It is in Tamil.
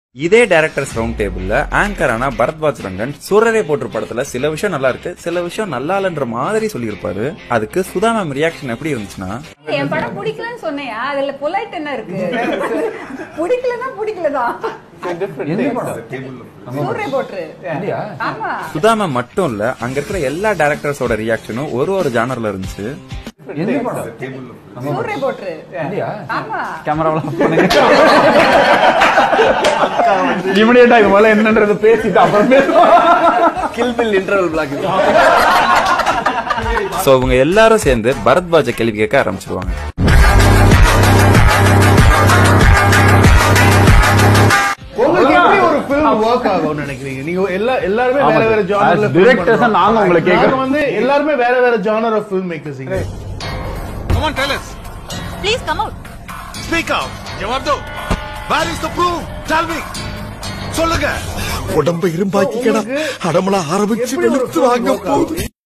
இதே டைரக்டர்ஸ் ரவுண்ட் டேபிள்ல ஆங்கரான பரத்வாஜ் ரங்கன் சூரரை போற்று படத்துல சில விஷயம் நல்லா இருக்கு சில விஷயம் நல்லா இல்லைன்ற மாதிரி சொல்லியிருப்பாரு அதுக்கு சுதா மேம் ரியாக்ஷன் எப்படி இருந்துச்சுன்னா என் படம் பிடிக்கலன்னு சொன்னையா அதுல பொலைட் என்ன இருக்கு பிடிக்கலன்னா பிடிக்கலதான் சூரிய போட்டுரு ஆமா சுதா மேம் மட்டும் இல்ல அங்க இருக்கிற எல்லா டைரக்டர்ஸோட ரியாக்ஷனும் ஒரு ஒரு ஜானர்ல இருந்துச்சு சூரிய போட்டுரு ஆமா கேமராவில் பண்ணுங்க இமிடியேட்டா இது முதல்ல என்னன்றது பேசிட்டு அப்புறம் பேசுவோம் Kill Bill interval block so இவங்க எல்லாரும் சேர்ந்து பரத்வாஜ கேள்வி கேட்க ஆரம்பிச்சிருவாங்க உங்களுக்கு எப்படி ஒரு ஃபிலிம் ஒர்க் ஆகும்னு நினைக்கிறீங்க நீங்க எல்லா எல்லாருமே வேற வேற ஜானர்ல As directors ஆ நாங்க உங்களை கேக்குறோம். வந்து எல்லாருமே வேற வேற genre of film makers Come on, tell us. Please come out. Speak out. ஜவாப் தோ. Where is the proof? Tell me. சொல்லுங்க உடம்ப இரும்பாக்கிக்கடா அடமலா ஆரம்பிச்சு எப்படி ஒரு வெளுத்து film வாங்க work போகுது ஆகும்?